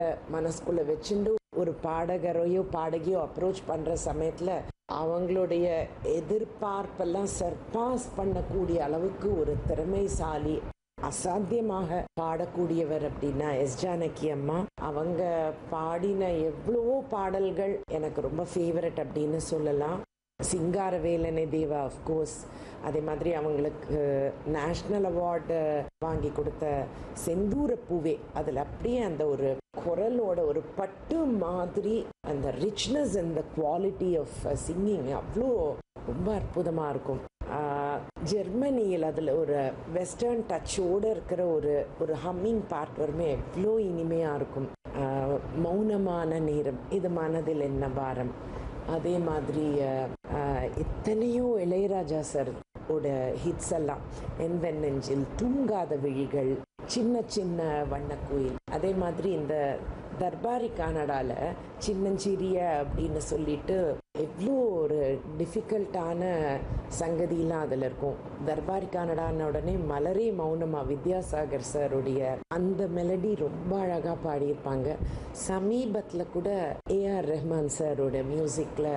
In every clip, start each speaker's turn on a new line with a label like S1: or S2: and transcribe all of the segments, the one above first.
S1: மனசுக்குள்ள வச்சுட்டு ஒரு பாடகரையோ பாடகியோ அப்ரோச் பண்ற சமயத்துல அவங்களுடைய எதிர்பார்ப்பெல்லாம் சர்பாஸ் பண்ணக்கூடிய அளவுக்கு ஒரு திறமைசாலி அசாத்தியமாக பாடக்கூடியவர் அப்படின்னா எஸ் ஜானகி அம்மா அவங்க பாடின எவ்வளவோ பாடல்கள் எனக்கு ரொம்ப ஃபேவரட் அப்படின்னு சொல்லலாம் சிங்காரவேலனை தேவா அஃப்கோர்ஸ் அதே மாதிரி அவங்களுக்கு நேஷ்னல் அவார்டு வாங்கி கொடுத்த செந்தூர பூவே அதில் அப்படியே அந்த ஒரு குரலோட ஒரு பட்டு மாதிரி அந்த ரிச்னஸ் அந்த குவாலிட்டி ஆஃப் சிங்கிங் அவ்வளோ ரொம்ப அற்புதமாக இருக்கும் ஆஹ், ஜெர்மனியில் அதில் ஒரு வெஸ்டர்ன் டச்சோடு இருக்கிற ஒரு ஒரு ஹம்மிங் பார்ட் வருமே எவ்வளோ இனிமையாக இருக்கும் ஆஹ், மௌனமான நேரம் இது மனதில் என்ன பாரம் அதே மாதிரி அஹ், அஹ், எத்தனையோ இளையராஜா சார் ஓட ஹிட்ஸ் எல்லாம் என் வெண்ணெஞ்சில் தூங்காத விழிகள் சின்ன சின்ன வண்ணக்குயில் அதே மாதிரி இந்த தர்பாரி கனடால சின்னஞ்சிறிய அப்படின்னு சொல்லிட்டு எவ்வளோ ஒரு டிஃபிகல்ட்டான சங்கதியெல்லாம் அதில் இருக்கும் தர்பாரி கனடான உடனே மலரே மௌனமா வித்யாசாகர் சாருடைய அந்த மெலடி ரொம்ப அழகாக பாடியிருப்பாங்க சமீபத்தில் கூட ஏஆர் ரஹ்மான் சாரோட மியூசிக்கில்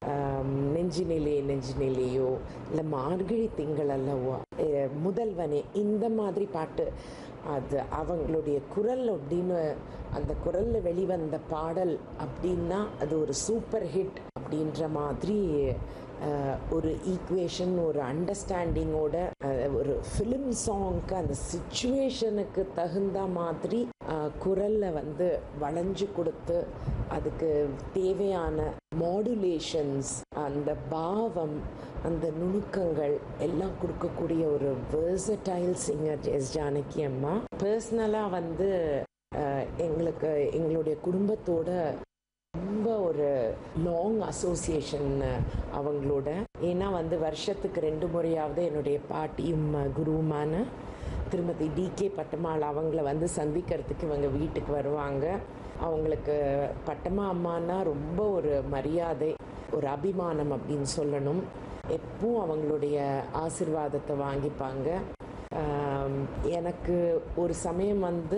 S1: நெஞ்சினிலே நெஞ்சினிலேயோ இல்லை மார்கழி திங்கள் அல்லவோ அஹ், முதல்வனே இந்த மாதிரி பாட்டு அது அவங்களுடைய குரல் அப்படின்னு அந்த குரலில் வெளிவந்த பாடல் அப்படின்னா அது ஒரு சூப்பர் ஹிட் அப்படின்ற மாதிரி அஹ், ஒரு ஈக்குவேஷன் ஒரு அண்டர்ஸ்டாண்டிங்கோட ஒரு ஃபிலிம் சாங்க்கு அந்த சுச்சுவேஷனுக்கு தகுந்த மாதிரி அஹ், குரல்ல வந்து வளைஞ்சு கொடுத்து அதுக்கு தேவையான மாடுலேஷன்ஸ் அந்த பாவம் அந்த நுணுக்கங்கள் எல்லாம் கொடுக்கக்கூடிய ஒரு வேர்சடைல் சிங்கர் எஸ் ஜானகி அம்மா பர்சனலாக வந்து அஹ், எங்களுக்கு எங்களுடைய குடும்பத்தோட ரொம்ப ஒரு லாங் அசோசியேஷன் அவங்களோட ஏன்னா வந்து வருஷத்துக்கு ரெண்டு முறையாவது என்னுடைய பாட்டியும் அஹ், குருவுமான திருமதி டி கே பட்டம்மாள் அவங்கள வந்து சந்திக்கிறதுக்கு இவங்க வீட்டுக்கு வருவாங்க அவங்களுக்கு பட்டம்மா அம்மானா ரொம்ப ஒரு மரியாதை ஒரு அபிமானம் அப்படின்னு சொல்லணும் எப்பவும் அவங்களுடைய ஆசிர்வாதத்தை வாங்கிப்பாங்க ஆம், எனக்கு ஒரு சமயம் வந்து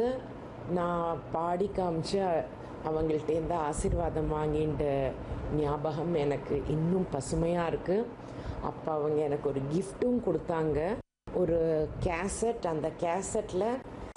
S1: நான் பாடி காமிச்ச அவங்கள்ட்டேருந்து ஆசீர்வாதம் வாங்கின்ற ஞாபகம் எனக்கு இன்னும் பசுமையாக இருக்குது அப்போ அவங்க எனக்கு ஒரு கிஃப்ட்டும் கொடுத்தாங்க ஒரு கேசட் அந்த கேசட்டில்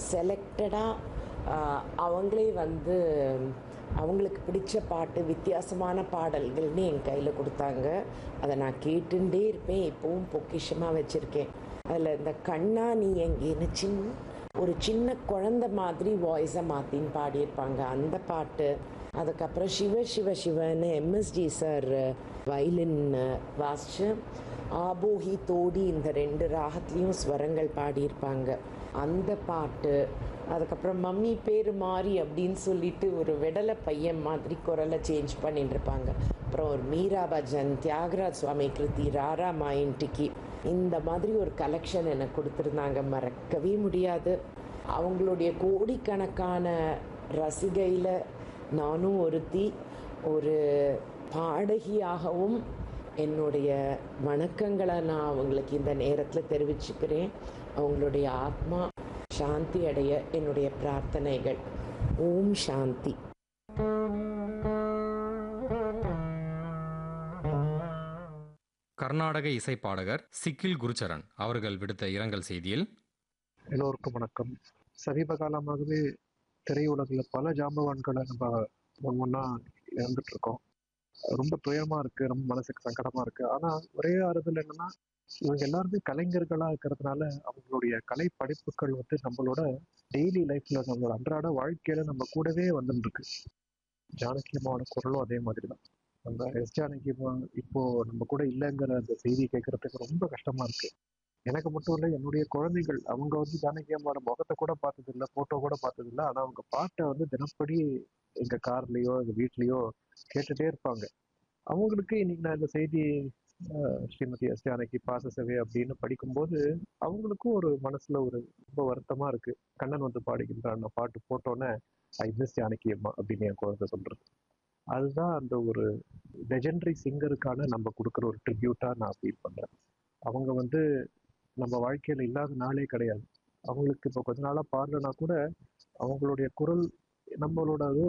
S1: செலக்டடாக அவங்களே வந்து அவங்களுக்கு பிடிச்ச பாட்டு வித்தியாசமான பாடல்கள்னு என் கையில் கொடுத்தாங்க அதை நான் கேட்டுட்டே இருப்பேன் இப்போவும் பொக்கிஷமாக வச்சுருக்கேன் அதில் இந்த கண்ணா நீ எங்கேன்னு சின்ன ஒரு சின்ன குழந்தை மாதிரி வாய்ஸை மாற்றின்னு பாடியிருப்பாங்க அந்த பாட்டு அதுக்கப்புறம் சிவ சிவ சிவன்னு எம்எஸ்டி சார் வயலின் வாசிச்சு ஆபோஹி தோடி இந்த ரெண்டு ராகத்துலேயும் ஸ்வரங்கள் பாடியிருப்பாங்க அந்த பாட்டு அதுக்கப்புறம் மம்மி பேர் மாறி அப்படின்னு சொல்லிட்டு ஒரு விடலை பையன் மாதிரி குரலை சேஞ்ச் பண்ணிட்டு இருப்பாங்க அப்புறம் ஒரு மீரா பஜன் தியாகராஜ் சுவாமி கிருதி ராரா மாயின்டிக்கு இந்த மாதிரி ஒரு கலெக்ஷன் எனக்கு கொடுத்துருந்தாங்க மறக்கவே முடியாது அவங்களுடைய கோடிக்கணக்கான ரசிகையில் நானும் ஒருத்தி ஒரு பாடகியாகவும் என்னுடைய வணக்கங்களை நான் அவங்களுக்கு இந்த நேரத்தில் தெரிவிச்சுக்கிறேன் அவங்களுடைய ஆத்மா சாந்தி அடைய என்னுடைய பிரார்த்தனைகள் ஓம் சாந்தி
S2: கர்நாடக இசைப்பாடகர் சிக்கில் குருச்சரன் அவர்கள் விடுத்த இரங்கல் செய்தியில்
S3: எல்லோருக்கும் வணக்கம் சமீப காலமாகவே திரையுலகில் பல ஜாம்பவான்களை நம்ம ஒவ்வொன்றா இழந்துட்டு இருக்கோம் ரொம்ப துயரமா இருக்கு ரொம்ப மனசுக்கு சங்கடமா இருக்கு ஆனா ஒரே ஆறுதல் என்னன்னா இவங்க எல்லாருமே கலைஞர்களா இருக்கிறதுனால அவங்களுடைய கலை படைப்புகள் வந்து நம்மளோட டெய்லி லைஃப்ல நம்மளோட அன்றாட வாழ்க்கையில நம்ம கூடவே வந்துட்டு இருக்கு ஜானகி அம்மாவோட குரலும் அதே மாதிரி தான் நம்ம எஸ் ஜானகி அம்மா இப்போ நம்ம கூட இல்லைங்கிற அந்த செய்தி கேட்கறதுக்கு ரொம்ப கஷ்டமா இருக்கு எனக்கு மட்டும் இல்லை என்னுடைய குழந்தைகள் அவங்க வந்து ஜானகி அம்மாவோட முகத்தை கூட பார்த்தது இல்லை போட்டோ கூட பார்த்தது இல்லை ஆனா அவங்க பாட்டை வந்து தினப்படி எங்க கார்லயோ எங்க வீட்லயோ கேட்டுட்டே இருப்பாங்க அவங்களுக்கு இன்னைக்கு நான் இந்த செய்தி அஹ், ஸ்ரீமதி எஸ் ஜானகி பாசசவே அப்படின்னு படிக்கும்போது அவங்களுக்கும் ஒரு மனசுல ஒரு ரொம்ப வருத்தமா இருக்கு கண்ணன் வந்து பாடுகின்றான் அந்த பாட்டு போட்டோன்னே ஐ மிஸ் ஜானகி அம்மா அப்படின்னு என் குழந்தை சொல்றது அதுதான் அந்த ஒரு லெஜெண்டரி சிங்கருக்கான நம்ம கொடுக்குற ஒரு ட்ரிபியூட்டா நான் ஃபீல் பண்றேன் அவங்க வந்து நம்ம வாழ்க்கையில இல்லாத நாளே கிடையாது அவங்களுக்கு இப்போ கொஞ்ச நாளா பாடலனா கூட அவங்களுடைய குரல் நம்மளோட